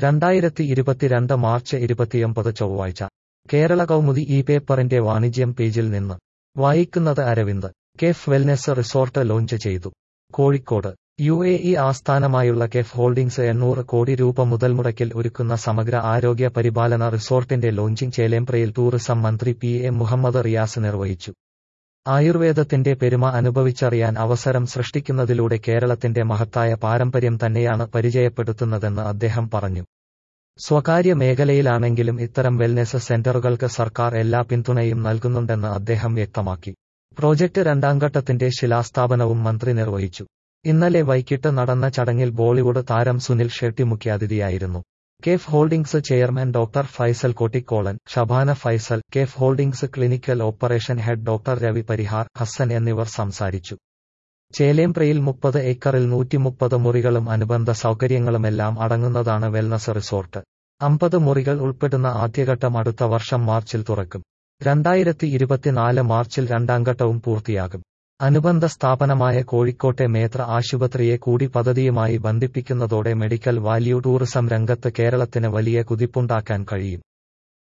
രണ്ടായിരത്തി ഇരുപത്തിരണ്ട് മാർച്ച് ഇരുപത്തിയൊമ്പത് ചൊവ്വാഴ്ച കേരള കൗമുദി ഈ പേപ്പറിന്റെ വാണിജ്യം പേജിൽ നിന്ന് വായിക്കുന്നത് Aravind KEF wellness resort launch ചെയ്തു കോഴിക്കോട് യു എ ഇ ആസ്ഥാനമായുള്ള കെഫ് ഹോൾഡിംഗ്സ് എണ്ണൂറ് കോടി രൂപ മുതൽ മുടക്കിൽ ഒരുക്കുന്ന സമഗ്ര ആരോഗ്യ പരിപാലന റിസോർട്ടിന്റെ ലോഞ്ചിംഗ് ചേലേമ്പ്രയിൽ ടൂറിസം മന്ത്രി പി എ മുഹമ്മദ് റിയാസ് നിർവഹിച്ചു ആയുർവേദത്തിന്റെ പെരുമ അനുഭവിച്ചറിയാൻ അവസരം സൃഷ്ടിക്കുന്നതിലൂടെ കേരളത്തിന്റെ മഹത്തായ പാരമ്പര്യം തന്നെയാണ് പരിചയപ്പെടുത്തുന്നതെന്ന് അദ്ദേഹം പറഞ്ഞു സ്വകാര്യ മേഖലയിലാണെങ്കിലും ഇത്തരം വെൽനെസ് സെന്ററുകൾക്ക് സർക്കാർ എല്ലാ പിന്തുണയും നൽകുന്നുണ്ടെന്ന് അദ്ദേഹം വ്യക്തമാക്കി പ്രോജക്ട് രണ്ടാംഘട്ടത്തിന്റെ ശിലാസ്ഥാപനവും മന്ത്രി നിർവഹിച്ചു ഇന്നലെ വൈകിട്ട് നടന്ന ചടങ്ങിൽ ബോളിവുഡ് താരം സുനിൽ ഷെട്ടി മുഖ്യാതിഥിയായിരുന്നു KEF holdings chairman doctor Faisal Kottikollon Shabana Faisal KEF holdings clinical operation head doctor Ravi Parihar Hasan എന്നിവർ സംസാരിച്ചു ചേലേമ്പ്രയിൽ മുപ്പത് ഏക്കറിൽ നൂറ്റിമുപ്പത് മുറികളും അനുബന്ധ സൗകര്യങ്ങളുമെല്ലാം അടങ്ങുന്നതാണ് വെൽനസ് റിസോർട്ട് അമ്പത് മുറികൾ ഉൾപ്പെടുന്ന ആദ്യഘട്ടം അടുത്ത വർഷം മാർച്ചിൽ തുറക്കും രണ്ടായിരത്തി ഇരുപത്തിനാല് മാർച്ചിൽ രണ്ടാംഘട്ടവും പൂർത്തിയാകും അനുബന്ധ സ്ഥാപനമായ കോഴിക്കോട്ടെ മേത്ര ആശുപത്രിയെ കൂടി പദ്ധതിയുമായി ബന്ധിപ്പിക്കുന്നതോടെ മെഡിക്കൽ വാല്യൂ ടൂറിസം രംഗത്ത് കേരളത്തിന് വലിയ കുതിപ്പുണ്ടാക്കാൻ കഴിയും